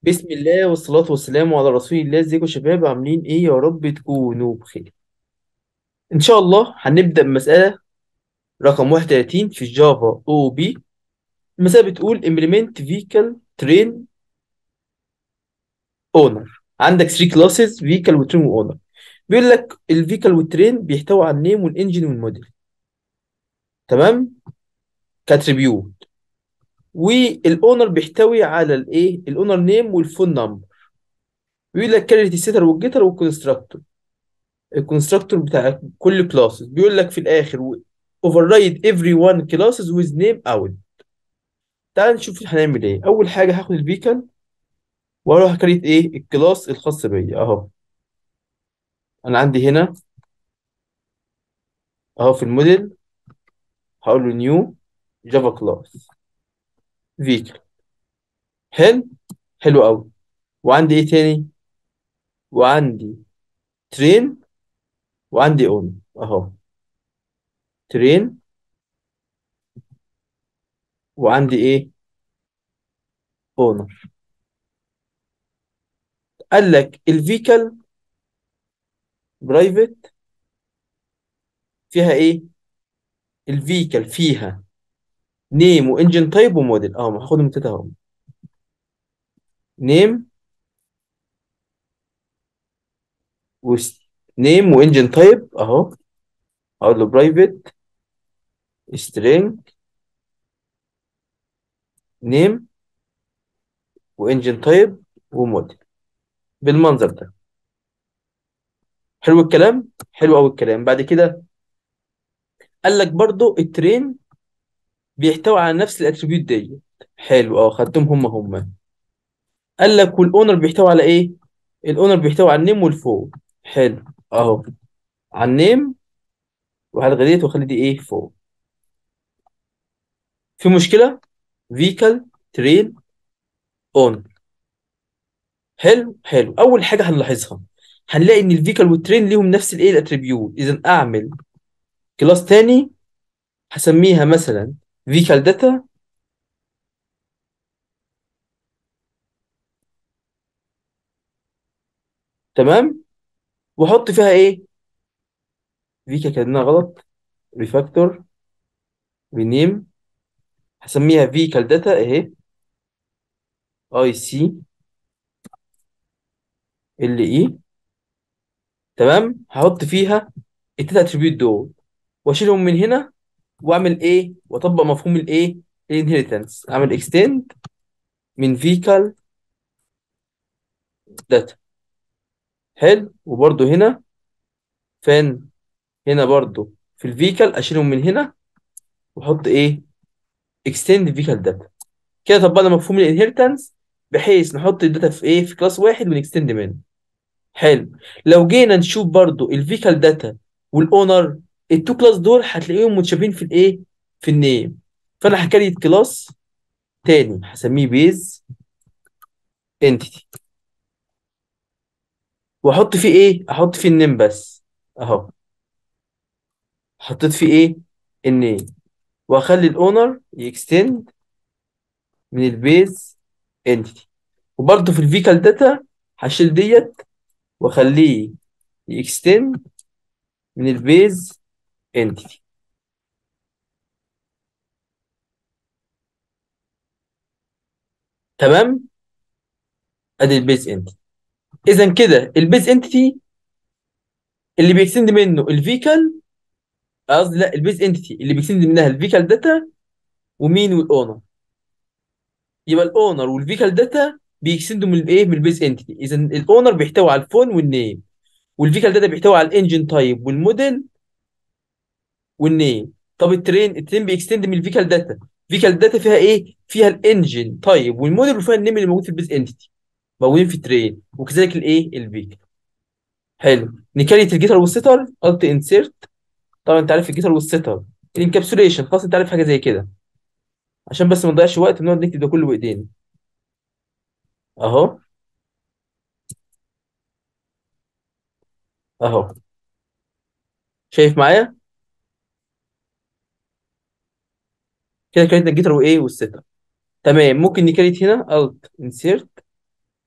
بسم الله والصلاة والسلام على رسول الله ازيكم يا شباب عاملين ايه يا رب تكونوا بخير ان شاء الله هنبدأ بمسألة رقم 31 في الجافا او بي المسألة بتقول implement vehicle train owner عندك 3 classes vehicle وtrain وowner بيقول لك الفيكل والترين بيحتوي على النيم والانجن والموديل تمام كاتريبيوت والاونر بيحتوي على الايه الاونر نيم والفون نمبر بيقول لك كاريت السيتر والجيتر والكونستراكتور الكونستراكتور بتاع كل كلاسز بيقول لك في الاخر override every one classes with name out تعال نشوف هنعمل ايه اول حاجه هاخد الفيكل واروح اكريت ايه الكلاس الخاص بيا اهو انا عندي هنا اهو في الموديل هقول له نيو جافا كلاس فيكل حلو حلو قوي وعندي ايه تاني وعندي ترين وعندي اون اهو ترين وعندي ايه اونر قال لك الفيكل برايفت فيها ايه الفيكل فيها نيم وانجن تايب وموديل اه هاخدهم تلاته اهو نيم نيم وانجن تايب اهو هقول له برايفت سترينج نيم وانجن تايب وموديل بالمنظر ده حلو الكلام حلو قوي الكلام بعد كده قال لك برضو الترين بيحتوي على نفس الاتريبيوت دي حلو اه خدتهم هم هم قال لك والاونر بيحتوي على ايه الاونر بيحتوي على النيم والفوق حلو اهو على النيم وهلغي ديت واخلي دي ايه فوق في مشكله فيكل ترين اونر حلو حلو اول حاجه هنلاحظها هنلاقي ان الفيكل والترين ليهم نفس الايه الاتريبيوت اذا اعمل كلاس تاني هسميها مثلا فيكل داتا تمام واحط فيها ايه فيكل كاتبينها غلط ريفاكتور رينيم هسميها فيكل داتا اهي اي سي ال اي تمام هحط فيها التلات اتريبيوت دول واشيلهم من هنا واعمل ايه واطبق مفهوم الايه الانهيرتنس اعمل اكستند من فيكال داتا حلو وبرده هنا فين هنا برضو في الفيكال اشيلهم من هنا واحط ايه اكستند فيكال داتا كده طبقنا مفهوم الانهيرتنس بحيث نحط الداتا في ايه في كلاس واحد ونكستند منه حلو لو جينا نشوف برضو الفيكال داتا والاونر التو كلاس دول هتلاقيهم متشابهين في الايه في النيم فانا هكريت كلاس تاني هسميه بيز انتيتي واحط فيه ايه احط فيه النيم بس اهو حطيت فيه ايه النيم واخلي الاونر يكستند من البيز انتيتي وبرضه في الفيكال داتا هشيل ديت واخليه يكستند من البيز انتيتي تمام ادي البيز انتيتي اذا كده البيز انتيتي اللي بيكستند منه الفيكال قصدي لا البيز انتيتي اللي بيكستند منها الفيكال داتا ومين والاونر يبقى الاونر والفيكال داتا بيكستندوا من الايه من البيز انتيتي اذا الاونر بيحتوي على الفون والنيم والفيكال داتا بيحتوي على الانجن تايب والموديل والنيم طب الترين الترين بيكستند من الفيكال داتا فيكال داتا فيها ايه فيها الانجن تايب والموديل وفيها النيم اللي موجود في البيز انتيتي موجودين في الترين وكذلك الايه الفيكال حلو نكريت الجيتر والستر قلت انسيرت طبعا انت عارف الجيتر والستر الانكابسوليشن خلاص انت عارف حاجه زي كده عشان بس ما نضيعش وقت بنقعد نكتب ده كله بايدينا اهو اهو شايف معايا كده كريتنا الجيتر وايه والستر تمام ممكن نكريت هنا الت انسيرت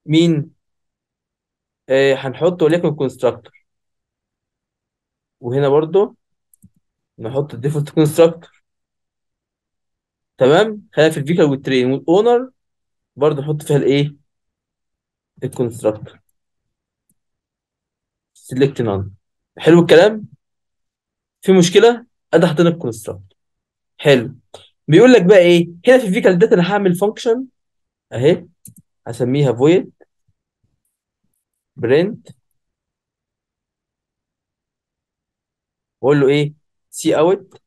مين آه هنحط وليكن كونستراكتور وهنا برضو نحط الديفولت كونستراكتور تمام خلينا في الفيكال والترين والاونر برضو نحط فيها الايه الكونستراكتور سيلكت نون حلو الكلام في مشكله ادي حطينا الكونستراكتور حلو بيقول لك بقى ايه هنا في الفيكال داتا انا هعمل فانكشن اهي هسميها void print واقول له ايه سي اوت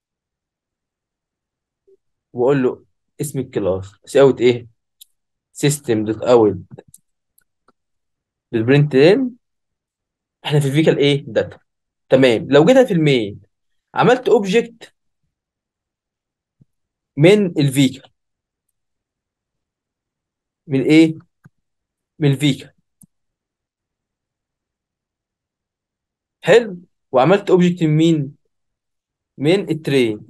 واقول له اسم الكلاس سي اوت ايه سيستم دوت اوت بالبرنت لين احنا في الفيكال ايه داتا تمام لو جينا في المين عملت اوبجكت من الفيكال من ايه من الفيكال حلو وعملت اوبجكت من مين من الترين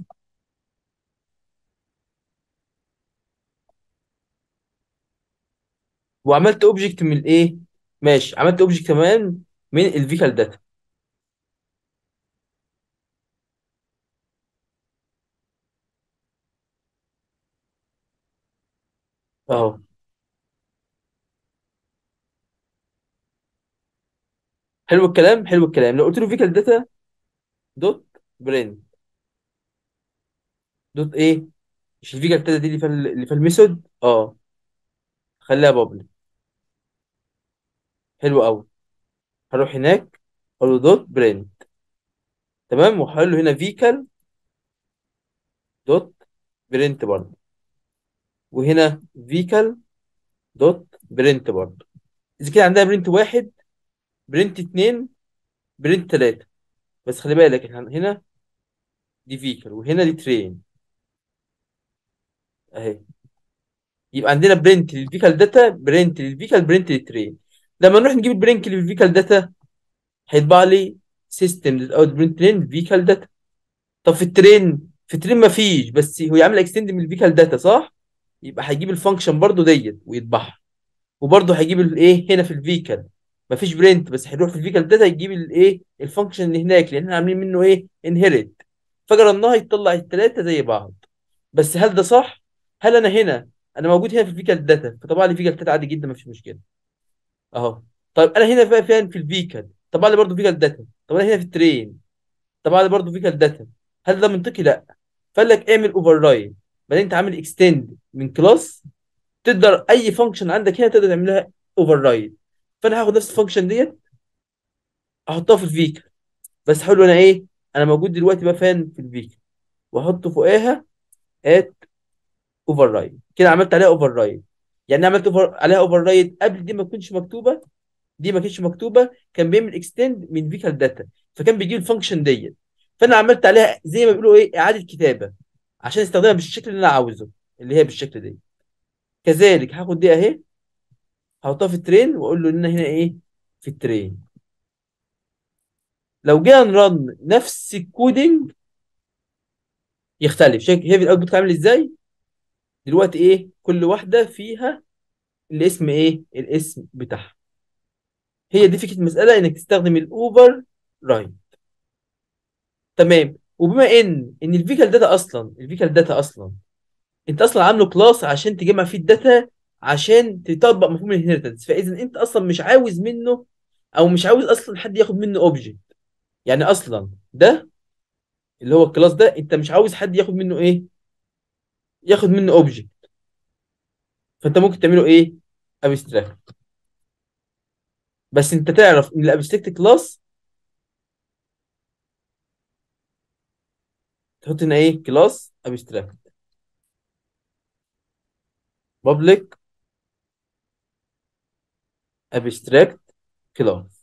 وعملت اوبجكت من الايه ماشي عملت اوبجكت كمان من الفيكال داتا اهو حلو الكلام حلو الكلام لو قلت له فيكال داتا دوت برنت دوت ايه مش الفيكال داتا دي اللي في ال- اللي في الميثود اه خليها بابل حلو قوي هروح هناك اقول له دوت برنت تمام وهقول له هنا فيكال دوت برنت برضه وهنا فيكال دوت برنت برضه اذا كده عندنا برنت واحد برنت اتنين برنت تلاتة بس خلي بالك احنا هنا دي فيكال وهنا دي ترين اهي يبقى عندنا برنت للفيكال داتا برنت للفيكال برنت للترين لما نروح نجيب البرنت للفيكال داتا هيطبع لي سيستم دوت اوت برنت ترين فيكال داتا طب في الترين في الترين مفيش بس هو يعمل اكستند من الفيكال داتا صح يبقى هيجيب الفانكشن برضو ديت ويطبعها وبرضه هيجيب الايه هنا في الفيكال مفيش برنت بس هيروح في الفيكال داتا يجيب الايه الفانكشن اللي هناك لان احنا عاملين منه ايه انهيرت فجرناها يطلع الثلاثه زي بعض بس هل ده صح هل انا هنا انا موجود هنا في الفيكال داتا فطبع لي فيكال داتا عادي جدا مفيش مشكله اهو طيب انا هنا بقى فين في الفيكال طبع لي برضه فيكال داتا طب انا هنا في الترين طبع لي برضه فيكال داتا هل ده منطقي لا فقال لك اعمل اوفر رايد بعدين انت عامل اكستند من كلاس تقدر اي فانكشن عندك هنا تقدر تعملها اوفر رايد فانا هاخد نفس الفانكشن ديت احطها في الفيكل بس حلو انا ايه انا موجود دلوقتي بقى فين في الفيكل واحط فوقها ات اوفر رايد كده عملت عليها اوفر رايد يعني عملت اوفر عليها اوفر رايد قبل دي ما تكونش مكتوبه دي ما كانتش مكتوبه كان بيعمل اكستند من فيكال داتا فكان بيجيب الفانكشن ديت فانا عملت عليها زي ما بيقولوا ايه اعاده كتابه عشان استخدمها بالشكل اللي انا عاوزه اللي هي بالشكل ده كذلك هاخد دي اهي هحطها في الترين واقول له ان هنا ايه في الترين لو جينا نرن نفس الكودينج يختلف شايف هي في الاوتبوت عامل ازاي دلوقتي ايه كل واحده فيها الاسم ايه الاسم بتاعها هي دي فكره المساله انك تستخدم الاوفر رايد تمام وبما ان ان الفيكال داتا اصلا الفيكال داتا اصلا انت اصلا عامله كلاس عشان تجمع فيه الداتا عشان تطبق مفهوم الانهيرتنس فاذا انت اصلا مش عاوز منه او مش عاوز اصلا حد ياخد منه اوبجكت يعني اصلا ده اللي هو الكلاس ده انت مش عاوز حد ياخد منه ايه ياخد منه اوبجكت فانت ممكن تعمله ايه ابستراكت بس انت تعرف ان الابستراكت كلاس تحط هنا ايه كلاس ابستراكت بابليك ابستراكت كلاس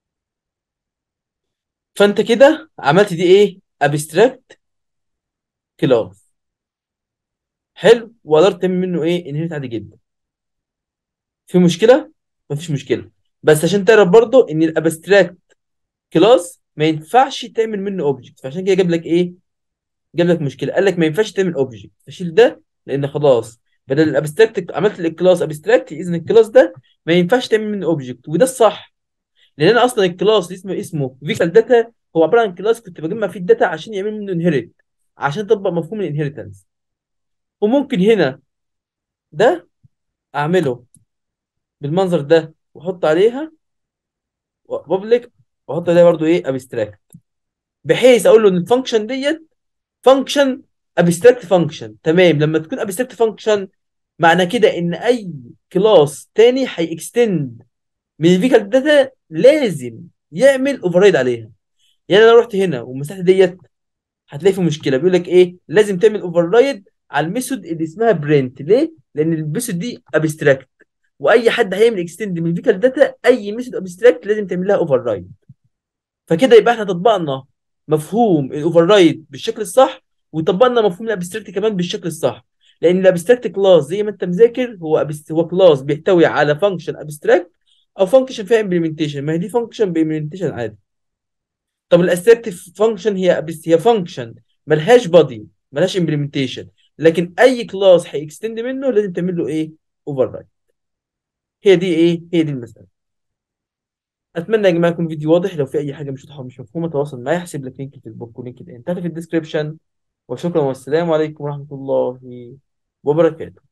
فانت كده عملت دي ايه ابستراكت كلاس حلو وقدرت تعمل منه ايه انهيرت عادي جدا في مشكله مفيش مشكله بس عشان تعرف برضو ان الابستراكت كلاس ما ينفعش تعمل منه اوبجكت فعشان كده جاب لك ايه جاب لك مشكله قال لك ما ينفعش تعمل اوبجكت فشيل ده لان خلاص بدل الابستراكت عملت الكلاس ابستراكت اذا الكلاس ده ما ينفعش تعمل منه اوبجكت وده الصح لان انا اصلا الكلاس اللي اسمه اسمه فيكال داتا هو عباره عن كلاس كنت بجمع فيه الداتا عشان يعمل منه انهيرت عشان اطبق مفهوم الانهيرتنس وممكن هنا ده اعمله بالمنظر ده واحط عليها بابليك واحط عليها برضو ايه ابستراكت بحيث اقول له ان الفانكشن ديت فانكشن ابستراكت فانكشن تمام لما تكون ابستراكت فانكشن معنى كده ان اي كلاس تاني هيكستند من الفيكال داتا لازم يعمل اوفررايد عليها يعني انا رحت هنا والمساحه ديت هتلاقي في مشكله بيقول لك ايه لازم تعمل اوفررايد على الميثود اللي اسمها برنت ليه لان الميثود دي ابستراكت واي حد هيعمل اكستند من الفيكال داتا اي ميثود ابستراكت لازم تعمل لها اوفررايد فكده يبقى احنا طبقنا مفهوم الاوفررايد بالشكل الصح وطبقنا مفهوم الابستراكت كمان بالشكل الصح لان الابستراكت كلاس زي ما انت مذاكر هو أبست... هو كلاس بيحتوي على فانكشن ابستراكت او فانكشن فيها امبلمنتيشن ما هي دي فانكشن بامبلمنتيشن عادي طب الاستراكتيف فانكشن هي بس هي فانكشن ملهاش بادي ملهاش امبلمنتيشن لكن اي كلاس هيكستند منه لازم تعمل له ايه اوفر رايد هي دي ايه هي دي المساله اتمنى يا جماعه يكون فيديو واضح لو في اي حاجه مش واضحه مش مفهومه تواصل معايا هسيب لك لينك في البوك ولينك الان تحت في الديسكربشن وشكرا والسلام عليكم ورحمه الله وبركاته